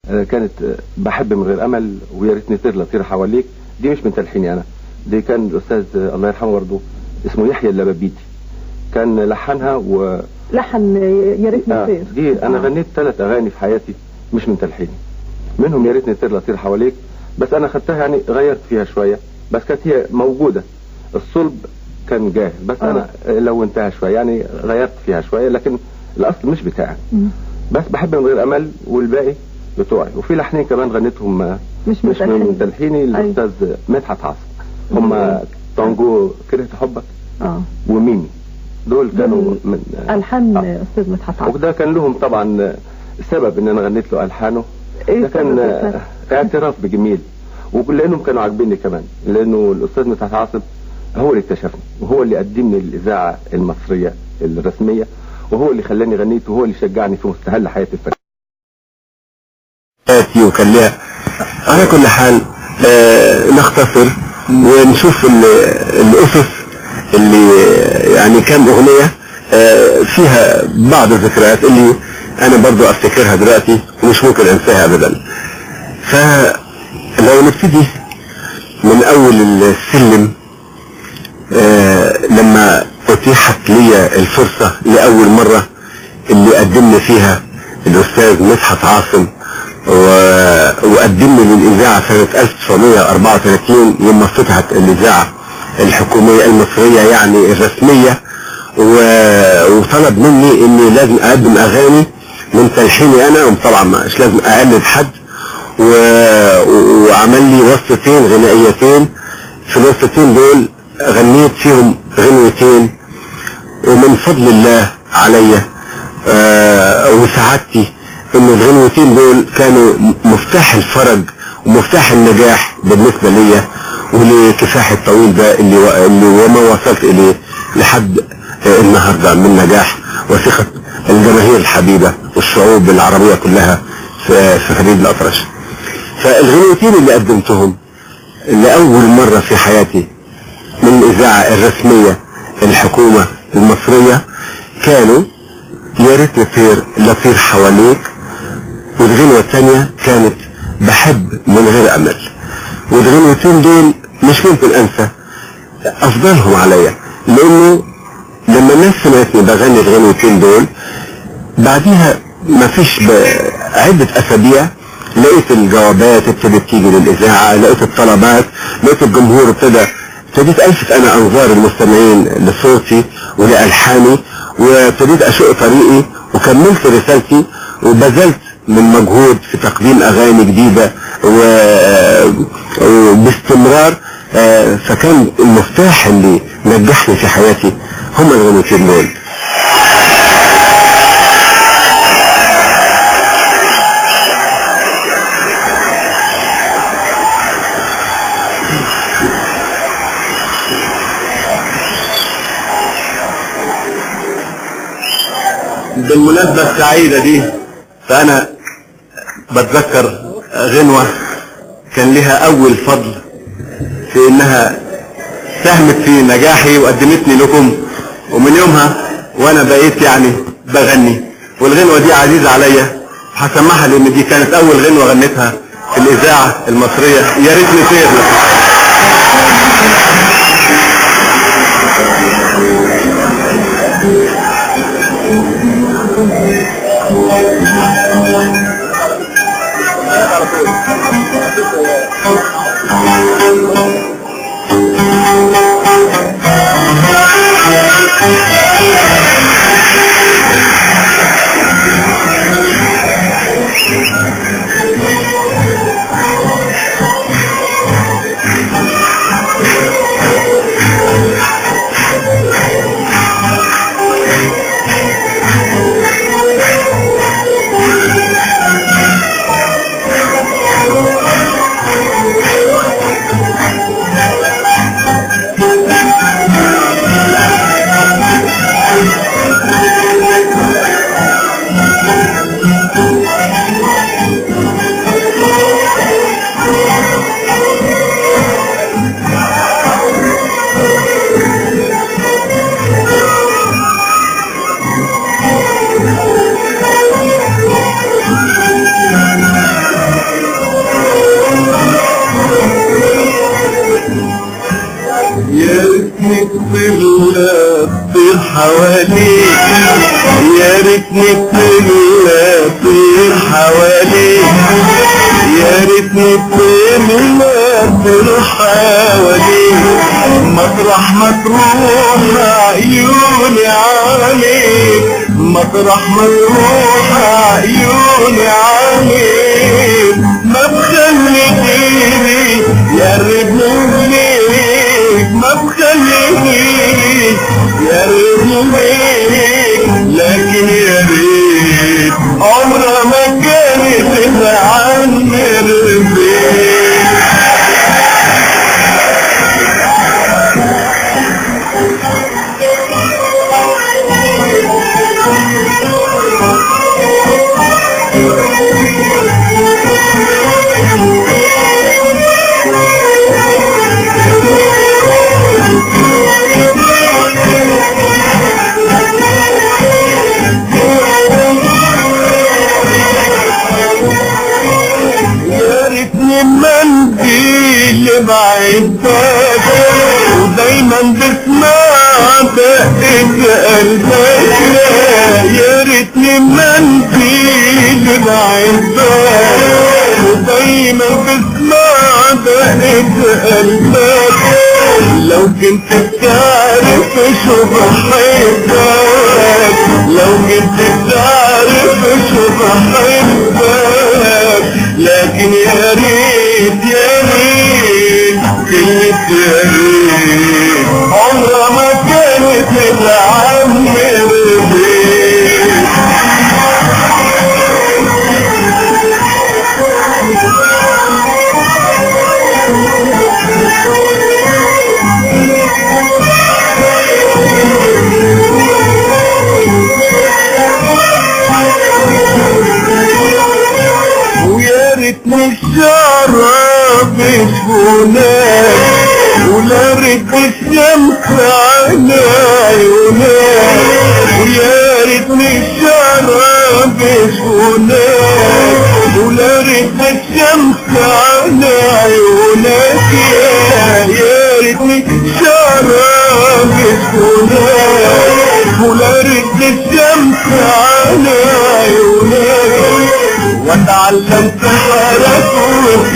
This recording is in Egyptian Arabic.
آه، كانت آه، بحب من غير امل ويا ريتني طير لطير حواليك دي مش من تلحيني انا دي كان الاستاذ آه، الله يرحمه برضه اسمه يحيى اللبابيتي كان لحنها و لحن يا ريتني آه طير دي انا آه. غنيت ثلاث اغاني في حياتي مش من تلحيني منهم يا ريتني طير لطير حواليك بس انا خدتها يعني غيرت فيها شويه بس كانت هي موجوده الصلب كان جاهز بس آه. انا لونتها شويه يعني غيرت فيها شويه لكن الاصل مش بتاعي مم. بس بحب من غير امل والباقي بتوعي وفي لحنين كمان غنيتهم آه، مش من مش من تلحين. تلحيني أيوة. الاستاذ مدحت عاصم هم تانجو كرهت حبك اه وميمي دول كانوا دول من الحان آه. استاذ مدحت عبد وده كان لهم طبعا سبب ان انا غنيت له الحانه إيه ده كان السبب يا أستاذ؟ اعتراف بجميل ولانهم كانوا عاجبيني كمان لانه الاستاذ مدحت عاصم هو اللي اكتشفني وهو اللي قدمني للاذاعه المصريه الرسميه وهو اللي خلاني غنيت وهو اللي شجعني في مستهل حياتي الفنيه آتي وكان لها على كل حال آه نختصر ونشوف ال- الأسس اللي يعني كام أغنية آه فيها بعض الذكريات اللي أنا برضو أفتكرها دلوقتي ومش ممكن أنساها أبدا فلو نبتدي من أول السلم آه لما أتيحت لي الفرصة لأول مرة اللي قدمني فيها الأستاذ مدحت عاصم و- وقدمني للإذاعة سنة 1934 لما فتحت الإذاعة الحكومية المصرية يعني الرسمية و- وطلب مني إني لازم أقدم أغاني من تلحيني أنا وطبعا مش لازم أقلد حد و- وعمل لي وصفتين غنائيتين في الوصفتين دول غنيت فيهم غنوتين ومن فضل الله عليا آه وسعادتي ان الغنوتين دول كانوا مفتاح الفرج ومفتاح النجاح بالنسبة ليا ولكفاح الطويل ده اللي, و... اللي وما وصلت اليه لحد آه النهاردة من نجاح وثقة الجماهير الحبيبة والشعوب العربية كلها في في فريد الأطرش فالغنوتين اللي قدمتهم لأول مرة في حياتي من الإذاعة الرسمية الحكومة المصرية كانوا يا ريت نطير لطير حواليك والغنوة الثانية كانت بحب من غير أمل والغنوتين دول مش ممكن أنسى أفضلهم عليا لأنه لما الناس سمعتني بغني الغنوتين دول بعديها ما فيش عدة أسابيع لقيت الجوابات ابتدت تيجي للإذاعة لقيت الطلبات لقيت الجمهور ابتدى ابتديت ألفت أنا أنظار المستمعين لصوتي ولألحاني وابتديت أشق طريقي وكملت رسالتي وبذلت من مجهود في تقديم أغاني جديدة و- وباستمرار آه، فكان المفتاح اللي نجحني في حياتي هم الغنوتين دول بالمناسبة السعيدة دي فأنا بتذكر غنوة كان لها أول فضل في إنها ساهمت في نجاحي وقدمتني لكم ومن يومها وأنا بقيت يعني بغني والغنوة دي عزيزة عليا هسمعها لأن دي كانت أول غنوة غنيتها في الإذاعة المصرية يا ريتني طير حواليك يا ريتني بتملى طير حواليك يا ريتني بتملى طير حواليك مطرح ما تروح عيوني عليك مطرح ما تروح عيوني عليك ما بخلي غيري يقربني ليك ما بخلي يقربني ليك لكن يا ريت عمرها ما كانت تعني البيت يا ريتني منديل بعدك ودايما بسمع دقة قلبك يا ريتني منديل بعدك ودايما بسمع دقة قلبك لو كنت بتعرف شو بحبك لو كنت بتعرف شو بحبك لكن يا ريت يا ريت كلمة يا ريت عمرها ما كانت تتعمر بيك ويا ريتني الشراب يشوفونك ولا ريت الشمس على عيونك ويا ريتني الشراب يشوفونك ولا ريت الشمس على عيونك يا يا ريتني الشراب يشوفونك ولا ريت الشمس على عيونك واتعلم سهرك